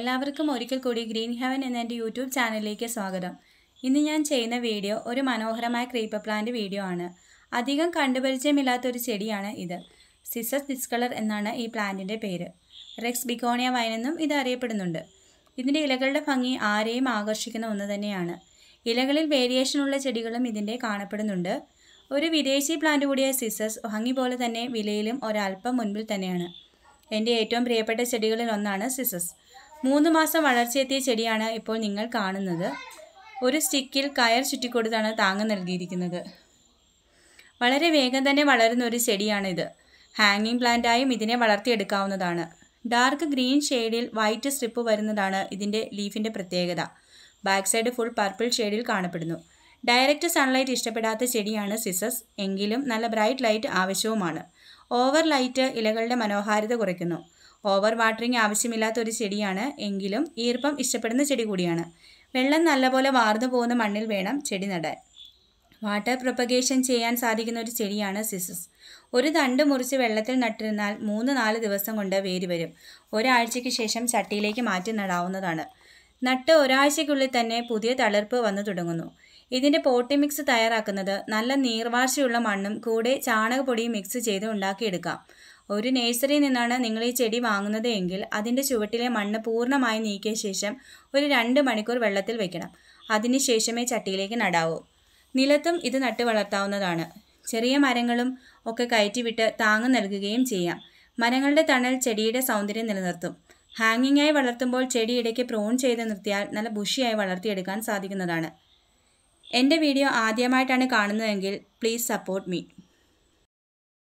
എല്ലാവർക്കും ഒരിക്കൽ കൂടി ഗ്രീൻ ഹെവൻ എന്ന എൻ്റെ യൂട്യൂബ് ചാനലിലേക്ക് സ്വാഗതം ഇന്ന് ഞാൻ ചെയ്യുന്ന വീഡിയോ ഒരു മനോഹരമായ ക്രീപ്പർ പ്ലാന്റ് വീഡിയോ ആണ് അധികം കണ്ടുപരിചയമില്ലാത്ത ഒരു ചെടിയാണ് ഇത് സിസസ് ഡിസ്കളർ എന്നാണ് ഈ പ്ലാന്റിൻ്റെ പേര് റെക്സ് ബിക്കോണിയ വൈൻ എന്നും ഇത് അറിയപ്പെടുന്നുണ്ട് ഇതിൻ്റെ ഇലകളുടെ ഭംഗി ആരെയും ആകർഷിക്കുന്ന ഒന്ന് തന്നെയാണ് ഇലകളിൽ വേരിയേഷനുള്ള ചെടികളും ഇതിൻ്റെ കാണപ്പെടുന്നുണ്ട് ഒരു വിദേശി പ്ലാന്റ് കൂടിയ സിസസ് ഭംഗി പോലെ തന്നെ വിലയിലും ഒരല്പം മുൻപിൽ തന്നെയാണ് എൻ്റെ ഏറ്റവും പ്രിയപ്പെട്ട ചെടികളിൽ ഒന്നാണ് സിസസ് മൂന്ന് മാസം വളർച്ചയെത്തിയ ചെടിയാണ് ഇപ്പോൾ നിങ്ങൾ കാണുന്നത് ഒരു സ്റ്റിക്കിൽ കയർ ചുറ്റിക്കൊടുത്താണ് താങ്ങ് നൽകിയിരിക്കുന്നത് വളരെ വേഗം തന്നെ വളരുന്ന ഒരു ചെടിയാണിത് ഹാങ്ങിങ് പ്ലാന്റായും ഇതിനെ വളർത്തിയെടുക്കാവുന്നതാണ് ഡാർക്ക് ഗ്രീൻ ഷെയ്ഡിൽ വൈറ്റ് സ്ട്രിപ്പ് വരുന്നതാണ് ഇതിൻ്റെ ലീഫിൻ്റെ പ്രത്യേകത ബാക്ക് സൈഡ് ഫുൾ പർപ്പിൾ ഷെയ്ഡിൽ കാണപ്പെടുന്നു ഡയറക്റ്റ് സൺലൈറ്റ് ഇഷ്ടപ്പെടാത്ത ചെടിയാണ് സിസസ് എങ്കിലും നല്ല ബ്രൈറ്റ് ലൈറ്റ് ആവശ്യവുമാണ് ഓവർ ലൈറ്റ് ഇലകളുടെ മനോഹാരിത കുറയ്ക്കുന്നു ഓവർ വാട്ടറിങ് ആവശ്യമില്ലാത്ത ഒരു ചെടിയാണ് എങ്കിലും ഈർപ്പം ഇഷ്ടപ്പെടുന്ന ചെടി കൂടിയാണ് വെള്ളം നല്ലപോലെ വാർന്നു പോകുന്ന മണ്ണിൽ വേണം ചെടി നടാൻ വാട്ടർ പ്രൊപ്പഗേഷൻ ചെയ്യാൻ സാധിക്കുന്ന ഒരു ചെടിയാണ് സിസസ് ഒരു തണ്ട് മുറിച്ച് വെള്ളത്തിൽ നട്ടിരുന്നാൽ മൂന്ന് നാല് ദിവസം കൊണ്ട് വേര് വരും ഒരാഴ്ചയ്ക്ക് ശേഷം ചട്ടിയിലേക്ക് മാറ്റി നടാവുന്നതാണ് നട്ട് ഒരാഴ്ചയ്ക്കുള്ളിൽ തന്നെ പുതിയ തളിർപ്പ് വന്നു തുടങ്ങുന്നു ഇതിൻ്റെ പോട്ടി മിക്സ് തയ്യാറാക്കുന്നത് നല്ല നീർവാർച്ചയുള്ള മണ്ണും കൂടെ ചാണകപ്പൊടിയും മിക്സ് ചെയ്ത് ഉണ്ടാക്കിയെടുക്കാം ഒരു നേഴ്സറിയിൽ നിന്നാണ് നിങ്ങൾ ഈ ചെടി വാങ്ങുന്നത് എങ്കിൽ അതിൻ്റെ ചുവട്ടിലെ മണ്ണ് പൂർണ്ണമായി നീക്കിയ ശേഷം ഒരു രണ്ട് മണിക്കൂർ വെള്ളത്തിൽ വെക്കണം അതിനുശേഷമേ ചട്ടിയിലേക്ക് നടാവൂ നിലത്തും ഇത് നട്ട് വളർത്താവുന്നതാണ് ചെറിയ മരങ്ങളും ഒക്കെ കയറ്റിവിട്ട് താങ്ങ് നൽകുകയും ചെയ്യാം മരങ്ങളുടെ തണൽ ചെടിയുടെ സൗന്ദര്യം നിലനിർത്തും ഹാങ്ങിങ് ആയി വളർത്തുമ്പോൾ ചെടി ഇടയ്ക്ക് പ്രോൺ ചെയ്ത് നിർത്തിയാൽ നല്ല ബുഷിയായി വളർത്തിയെടുക്കാൻ സാധിക്കുന്നതാണ് എൻ്റെ വീഡിയോ ആദ്യമായിട്ടാണ് കാണുന്നതെങ്കിൽ പ്ലീസ് സപ്പോർട്ട് മീ